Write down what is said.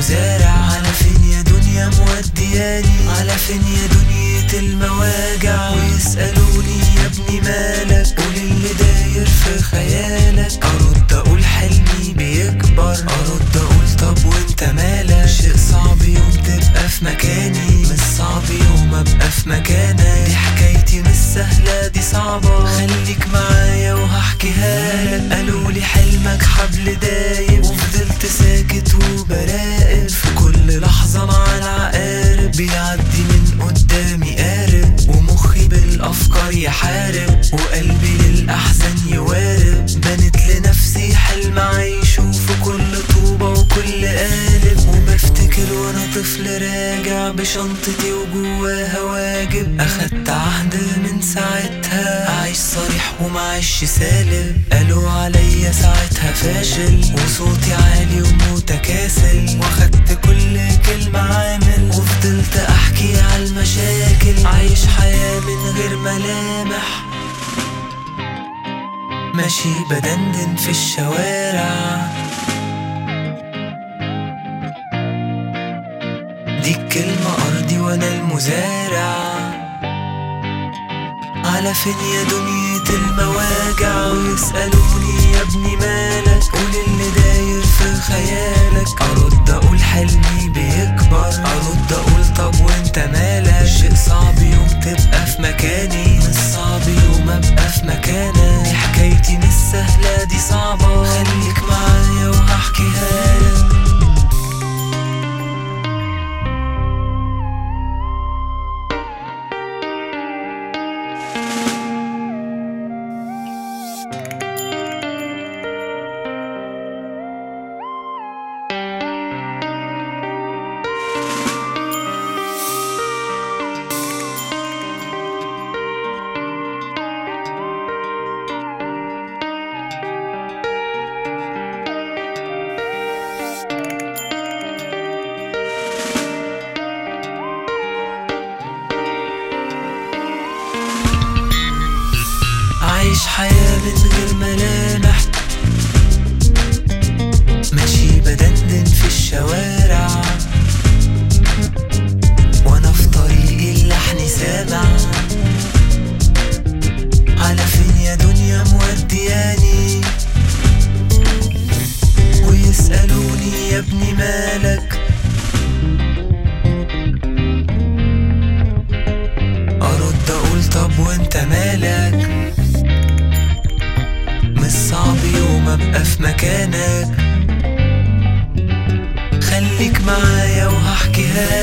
المزارع على فين يا دنيا مودياني على فين يا دنيا المواجع ويسألوني يا ابني مالك قول اللي داير في خيالك أرد أقول حلمي بيكبر أرد أقول طب وانت مالك شيء صعب يوم تبقى في مكاني مش صعب يوم أبقى في مكانك دي حكايتي مش سهلة دي صعبة خليك معايا وهحكيها لك قالوا لي حلمك حبل دايب وفضلت ساكت وبراقب في كل لحظة مع العقارب بيعدي من قدامي قارب ومخي بالأفكار يحارب وقلبي للأحزان يوارب بنت لنفسي حلم عايشه في كل طوبة وكل قالب وبفتكر وانا طفل راجع بشنطتي وجواها واجب اخدت عهد من ساعتها اعيش صريح ومعيش سالب قالوا عليا ساعتها فاشل وصوتي عالي ومتكاسل واخدت كل كلمة عامل وفضلت احكي على المشاكل عايش حياة من غير ملامح ماشي بدندن في الشوارع دي الكلمة أرضي وأنا المزارع على فين يا دنيا المواجع ويسألوني يا ابني مالك قول اللي داير في خيالك أرد أقول حلمي بيكبر أرد أقول طب وانت مالك شيء صعب يوم تبقى في مكاني مش صعب يوم أبقى في مكانك دي حكايتي مش سهلة دي صعبة خليك معايا وهحكيها لك عايش حياة من غير ملامح ماشي بدندن في الشوارع وانا في طريقي اللحن سامع على فين يا دنيا مودياني ويسألوني يا ابني مالك أرد أقول طب وانت مالك مش صعب يوم أبقى في مكانك خليك معايا وهحكيها